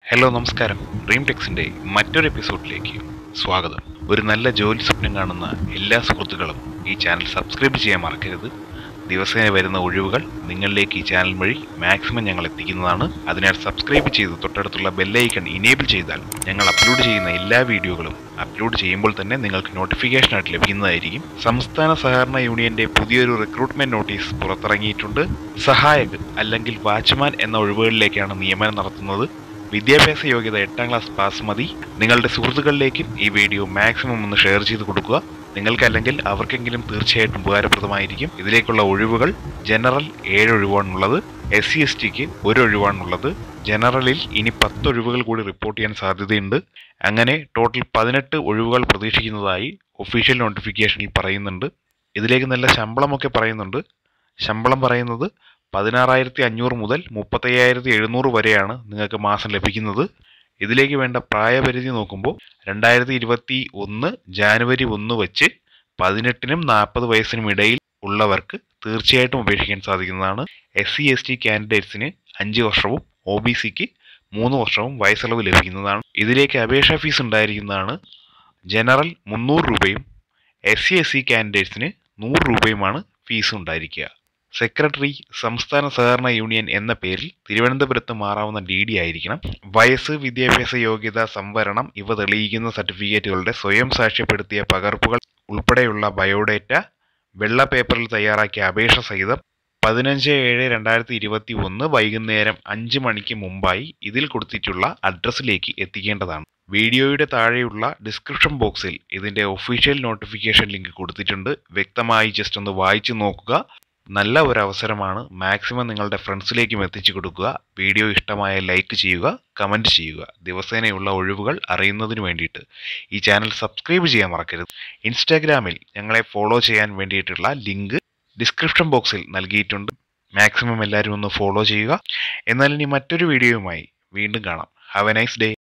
hello നമസ്കാരം dream ടെക്സിന്റെ മറ്റൊരു എപ്പിസോഡിലേക്ക് സ്വാഗതം ഒരു നല്ല ജോലി സ്വപ്നം കാണുന്ന എല്ലാ സുഹൃത്തുക്കളും ഈ ചാനൽ സബ്സ്ക്രൈബ് ചെയ്യാൻ മറക്കരുത് ദിവസേന വരുന്ന ഒഴിവുകൾ നിങ്ങളിലേക്ക് ഈ ചാനൽ വഴി മാക്സിമം ഞങ്ങൾ എത്തിക്കുന്നതാണ് അതിനാൽ സബ്സ്ക്രൈബ് ചെയ്ത് തൊട്ടടുത്തുള്ള ബെല്ലൈക്കൺ ഇനേബിൾ ചെയ്താൽ ഞങ്ങൾ അപ്ലോഡ് ചെയ്യുന്ന എല്ലാ വീഡിയോകളും അപ്ലോഡ് ചെയ്യുമ്പോൾ തന്നെ നിങ്ങൾക്ക് നോട്ടിഫിക്കേഷൻ ആയിട്ട് ലഭിക്കുന്നതായിരിക്കും സംസ്ഥാന സഹകരണ യൂണിയന്റെ പുതിയൊരു റിക്രൂട്ട്മെന്റ് നോട്ടീസ് പുറത്തിറങ്ങിയിട്ടുണ്ട് സഹായക് അല്ലെങ്കിൽ വാച്ച്മാൻ എന്ന ഒഴിവുകളിലേക്കാണ് നിയമനം നടത്തുന്നത് വിദ്യാഭ്യാസ യോഗ്യത എട്ടാം ക്ലാസ് പാസ് മതി നിങ്ങളുടെ സുഹൃത്തുക്കളിലേക്കും ഈ വീഡിയോ മാക്സിമം ഒന്ന് ഷെയർ ചെയ്ത് കൊടുക്കുക നിങ്ങൾക്കല്ലെങ്കിൽ അവർക്കെങ്കിലും തീർച്ചയായിട്ടും ഉപകാരപ്രദമായിരിക്കും ഇതിലേക്കുള്ള ഒഴിവുകൾ ജനറൽ ഏഴ് ഒഴിവാണുള്ളത് എസ് സി എസ് ടിക്ക് ഒരു ഒഴിവാണുള്ളത് ജനറലിൽ ഇനി പത്ത് ഒഴിവുകൾ കൂടി റിപ്പോർട്ട് ചെയ്യാൻ സാധ്യതയുണ്ട് അങ്ങനെ ടോട്ടൽ പതിനെട്ട് ഒഴിവുകൾ പ്രതീക്ഷിക്കുന്നതായി ഒഫീഷ്യൽ നോട്ടിഫിക്കേഷനിൽ പറയുന്നുണ്ട് ഇതിലേക്ക് നല്ല ശമ്പളമൊക്കെ പറയുന്നുണ്ട് ശമ്പളം പറയുന്നത് പതിനാറായിരത്തി അഞ്ഞൂറ് മുതൽ മുപ്പത്തയ്യായിരത്തി എഴുന്നൂറ് വരെയാണ് നിങ്ങൾക്ക് മാസം ലഭിക്കുന്നത് ഇതിലേക്ക് വേണ്ട പ്രായപരിധി നോക്കുമ്പോൾ രണ്ടായിരത്തി ഇരുപത്തി ഒന്ന് ജാനുവരി ഒന്ന് വെച്ച് പതിനെട്ടിനും നാൽപ്പത് വയസ്സിനും ഇടയിൽ ഉള്ളവർക്ക് തീർച്ചയായിട്ടും അപേക്ഷിക്കാൻ സാധിക്കുന്നതാണ് എസ് സി എസ് ടി കാൻഡിഡേറ്റ്സിന് അഞ്ച് വർഷവും ഒ ബി സിക്ക് മൂന്ന് വർഷവും വയസ്സിളവ് ലഭിക്കുന്നതാണ് ഇതിലേക്ക് അപേക്ഷാ ഫീസ് ഉണ്ടായിരിക്കുന്നതാണ് ജനറൽ മുന്നൂറ് രൂപയും എസ് സി എസ് സി കാൻഡിഡേറ്റ്സിന് നൂറ് രൂപയുമാണ് ഫീസ് ഉണ്ടായിരിക്കുക സെക്രട്ടറി സംസ്ഥാന സഹകരണ യൂണിയൻ എന്ന പേരിൽ തിരുവനന്തപുരത്ത് മാറാവുന്ന ഡി ഡി ആയിരിക്കണം വയസ്സ് വിദ്യാഭ്യാസ യോഗ്യത സംവരണം ഇവ തെളിയിക്കുന്ന സർട്ടിഫിക്കറ്റുകളുടെ സ്വയം സാക്ഷ്യപ്പെടുത്തിയ പകർപ്പുകൾ ഉൾപ്പെടെയുള്ള ബയോഡേറ്റ വെള്ള പേപ്പറിൽ തയ്യാറാക്കിയ അപേക്ഷ സഹിതം പതിനഞ്ച് ഏഴ് രണ്ടായിരത്തി ഇരുപത്തി ഒന്ന് വൈകുന്നേരം അഞ്ച് മണിക്ക് മുമ്പായി ഇതിൽ കൊടുത്തിട്ടുള്ള അഡ്രസ്സിലേക്ക് എത്തിക്കേണ്ടതാണ് വീഡിയോയുടെ താഴെയുള്ള ഡിസ്ക്രിപ്ഷൻ ബോക്സിൽ ഇതിന്റെ ഒഫീഷ്യൽ നോട്ടിഫിക്കേഷൻ ലിങ്ക് കൊടുത്തിട്ടുണ്ട് വ്യക്തമായി ജസ്റ്റ് ഒന്ന് വായിച്ചു നോക്കുക നല്ല ഒരു അവസരമാണ് മാക്സിമം നിങ്ങളുടെ ഫ്രണ്ട്സിലേക്കും എത്തിച്ചു കൊടുക്കുക വീഡിയോ ഇഷ്ടമായ ലൈക്ക് ചെയ്യുക കമൻറ്റ് ചെയ്യുക ദിവസേനയുള്ള ഒഴിവുകൾ അറിയുന്നതിന് വേണ്ടിയിട്ട് ഈ ചാനൽ സബ്സ്ക്രൈബ് ചെയ്യാൻ മറക്കരുത് ഇൻസ്റ്റാഗ്രാമിൽ ഞങ്ങളെ ഫോളോ ചെയ്യാൻ വേണ്ടിയിട്ടുള്ള ലിങ്ക് ഡിസ്ക്രിപ്ഷൻ ബോക്സിൽ നൽകിയിട്ടുണ്ട് മാക്സിമം എല്ലാവരും ഒന്ന് ഫോളോ ചെയ്യുക എന്നാൽ ഇനി മറ്റൊരു വീഡിയോയുമായി വീണ്ടും കാണാം ഹാവ് എ നൈസ് ഡേ